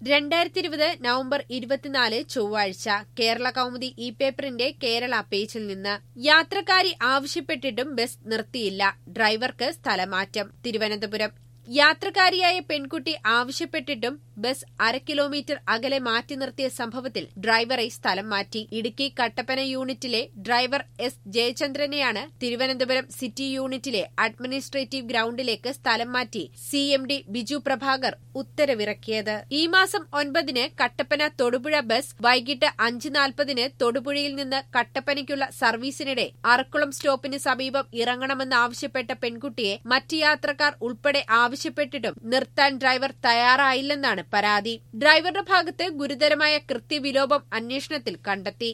രണ്ടായിരത്തി ഇരുപത് നവംബർ ഇരുപത്തിനാല് ചൊവ്വാഴ്ച കേരള കൗമുദി ഇ പേപ്പറിന്റെ കേരള പേജിൽ നിന്ന് യാത്രക്കാരി ആവശ്യപ്പെട്ടിട്ടും ബസ് നിർത്തിയില്ല ഡ്രൈവർക്ക് സ്ഥലമാറ്റം തിരുവനന്തപുരം യാത്രക്കാരിയായ പെൺകുട്ടി ആവശ്യപ്പെട്ടിട്ടും ബസ് അര കിലോമീറ്റർ അകലെ മാറ്റി നിർത്തിയ സംഭവത്തിൽ ഡ്രൈവറെ സ്ഥലം മാറ്റി ഇടുക്കി കട്ടപ്പന യൂണിറ്റിലെ ഡ്രൈവർ എസ് ജയചന്ദ്രനെയാണ് തിരുവനന്തപുരം സിറ്റി യൂണിറ്റിലെ അഡ്മിനിസ്ട്രേറ്റീവ് ഗ്രൌണ്ടിലേക്ക് സ്ഥലം മാറ്റി C M D Biju Prabhakar ഉത്തരവിറക്കിയത് ഈ മാസം ഒൻപതിന് കട്ടപ്പന തൊടുപുഴ ബസ് വൈകിട്ട് അഞ്ച് നാൽപ്പതിന് തൊടുപുഴയിൽ നിന്ന് കട്ടപ്പനയ്ക്കുള്ള സർവീസിനിടെ അറക്കുളം സ്റ്റോപ്പിന് സമീപം ഇറങ്ങണമെന്നാവശ്യപ്പെട്ട പെൺകുട്ടിയെ മറ്റ് യാത്രക്കാർ ഉൾപ്പെടെ ആവശ്യപ്പെട്ടിട്ടും നിർത്താൻ ഡ്രൈവർ തയ്യാറായില്ലെന്നാണ് പരാതി ഡ്രൈവറുടെ ഭാഗത്ത് ഗുരുതരമായ കൃത്യവിലോപം അന്വേഷണത്തിൽ കണ്ടെത്തി